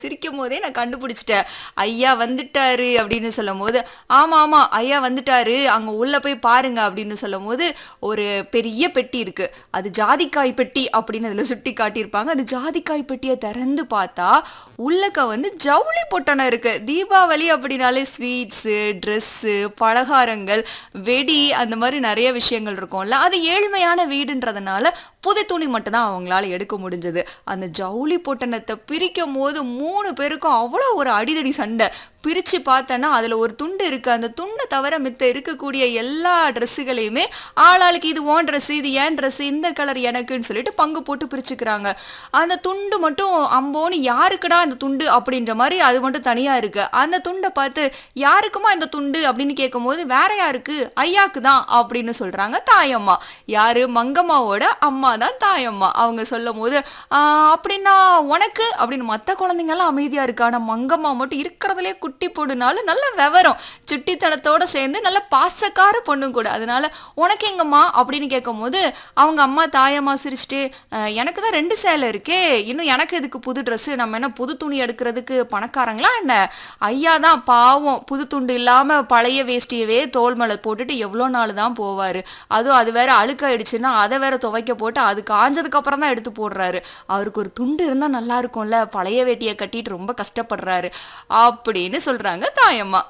சிரிக்கும் போதே நான் கண்டுபிடிச்சிட்டேன் ஐயா வந்துட்டாரு அப்படின்னு சொல்லும் போது ஆமா ஆமா ஐயா வந்துட்டாரு அங்க உள்ள போய் பாருங்க அப்படின்னு சொல்லும் போது ஒரு பெரிய பெட்டி இருக்கு அது ஜாதிக்காய் பெட்டி அப்படின்னு அதுல சுட்டி காட்டியிருப்பாங்க அது ஜாதிக்காய் பெட்டியை திறந்து பார்த்தா உள்ளக்க வந்து ஜவுளி பொட்டணம் இருக்கு தீபாவளி அப்படின்னாலே ஸ்வீட்ஸு ட்ரெஸ்ஸு பலகாரங்கள் வெடி அந்த மாதிரி நிறைய விஷயங்கள் இருக்கும்ல அது ஏழ்மையான வீடுன்றதுனால புது துணி மட்டும் தான் அவங்களால எடுக்க முடிஞ்சது அந்த ஜவுளி பொட்டணத்தை பிரிக்கும் போது மூணு பேருக்கும் அவ்வளோ ஒரு அடிதடி சண்டை பிரித்து பார்த்தேன்னா அதில் ஒரு துண்டு இருக்குது அந்த துண்டை தவிர மித்த இருக்கக்கூடிய எல்லா ட்ரெஸ்ஸுகளையுமே ஆளாளுக்கு இது ஓன் ட்ரெஸ்ஸு இது ஏன் ட்ரெஸ்ஸு இந்த கலர் எனக்குன்னு சொல்லிட்டு பங்கு போட்டு பிரிச்சுக்கிறாங்க அந்த துண்டு மட்டும் அம்போன்னு யாருக்குடா அந்த துண்டு அப்படின்ற மாதிரி அது மட்டும் தனியாக இருக்குது அந்த துண்டை பார்த்து யாருக்குமா இந்த துண்டு அப்படின்னு கேட்கும்போது வேற யாருக்கு ஐயாக்கு தான் அப்படின்னு சொல்கிறாங்க தாயம்மா யாரு மங்கம்மாவோட அம்மா தான் தாயம்மா அவங்க சொல்லும் போது "ஆஹ், அப்படின்னா உனக்கு அப்படின்னு மற்ற குழந்தைங்கெல்லாம் அமைதியாக இருக்கு ஆனால் மங்கம்மா மட்டும் இருக்கிறதுலே குட்டி பொண்ணுனாலும் நல்ல விவரம் சுட்டித்தனத்தோட சேர்ந்து நல்ல பாசக்கார பொண்ணும் கூட அதனால உனக்கு எங்கம்மா அப்படின்னு கேட்கும்போது அவங்க அம்மா தாயம்மா சிரிச்சுட்டு "அஹ், எனக்கு தான் ரெண்டு சேலை இருக்கே இன்னும் எனக்கு எதுக்கு புது ட்ரெஸ்ஸு நம்ம என்ன புது துணி எடுக்கிறதுக்கு பணக்காரங்களா என்ன ஐயா தான் பாவம் புது துண்டு இல்லாமல் பழைய வேஷ்டியவே தோல் மேலே போட்டுட்டு எவ்வளோ நாள் தான் போவார் அதுவும் அது வேற அழுக்காயிடுச்சுன்னா அதை வேற துவைக்க போட்டு அது காஞ்சதுக்கு அப்புறம் தான் எடுத்து போடுறாரு அவருக்கு ஒரு துண்டு இருந்தால் நல்லா இருக்கும்ல பழைய வேட்டியை கட்டிட்டு ரொம்ப கஷ்டப்படுறாரு அப்படின்னு சொல்றாங்க தாயம்மா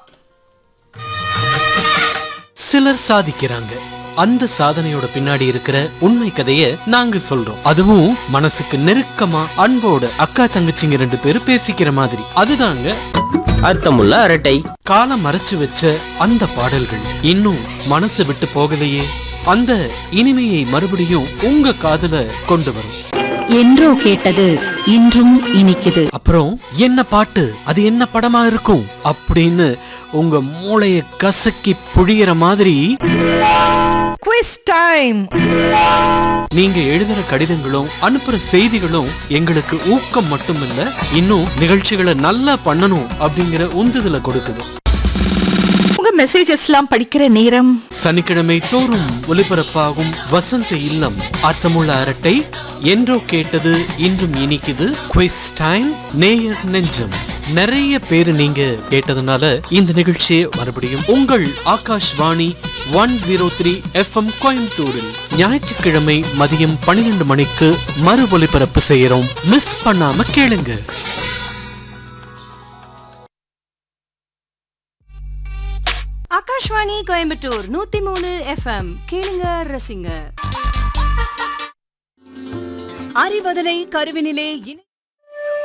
சிலர் சாதிக்கிறாங்க அந்த சாதனையோட பின்னாடி இருக்கிற உண்மை கதைய நாங்க சொல்றோம் அதுவும் மனசுக்கு நெருக்கமா அன்போட அக்கா தங்கச்சிங்க ரெண்டு பேரும் பேசிக்கிற மாதிரி அதுதாங்க அர்த்தமுள்ள அரட்டை காலம் மறைச்சு வச்ச அந்த பாடல்கள் இன்னும் மனசு விட்டு போகலையே அந்த இனிமையை மறுபடியும் உங்க காதுல கொண்டு வரும் என்றோ கேட்டது இன்றும் இனிக்குது அப்புறம் என்ன பாட்டு அது என்ன படமா இருக்கும் அப்படின்னு உங்க மூளைய கசக்கி புழியிற மாதிரி குவிஸ் டைம் நீங்க எழுதுற கடிதங்களும் அனுப்புற செய்திகளும் எங்களுக்கு ஊக்கம் மட்டுமில்ல இன்னும் நிகழ்ச்சிகளை நல்லா பண்ணணும் அப்படிங்கிற உந்துதலை கொடுக்குது உங்க மெசேஜஸ்லாம் படிக்கிற நேரம் சனிக்கிழமை தோறும் ஒலிபரப்பாகும் வசந்த இல்லம் அர்த்தமுள்ள அரட்டை என்றோ கேட்டது இன்றும் இனிக்குது குவிஸ் டைம் நேயர் நெஞ்சம் நிறைய பேர் நீங்க கேட்டதுனால இந்த நிகழ்ச்சியை மறுபடியும் உங்கள் Akashvani one zero three FM கோயம்புத்தூரில் ஞாயிற்றுக்கிழமை மதியம் பன்னிரெண்டு மணிக்கு மறு ஒலிபரப்பு செய்யறோம் மிஸ் பண்ணாம கேளுங்க ஆகாஷ்வாணி கோயம்புத்தூர் நூத்தி மூணு எஃப்எம் கேளுங்க ரசிங்க அறிவதனை கருவினிலே இணை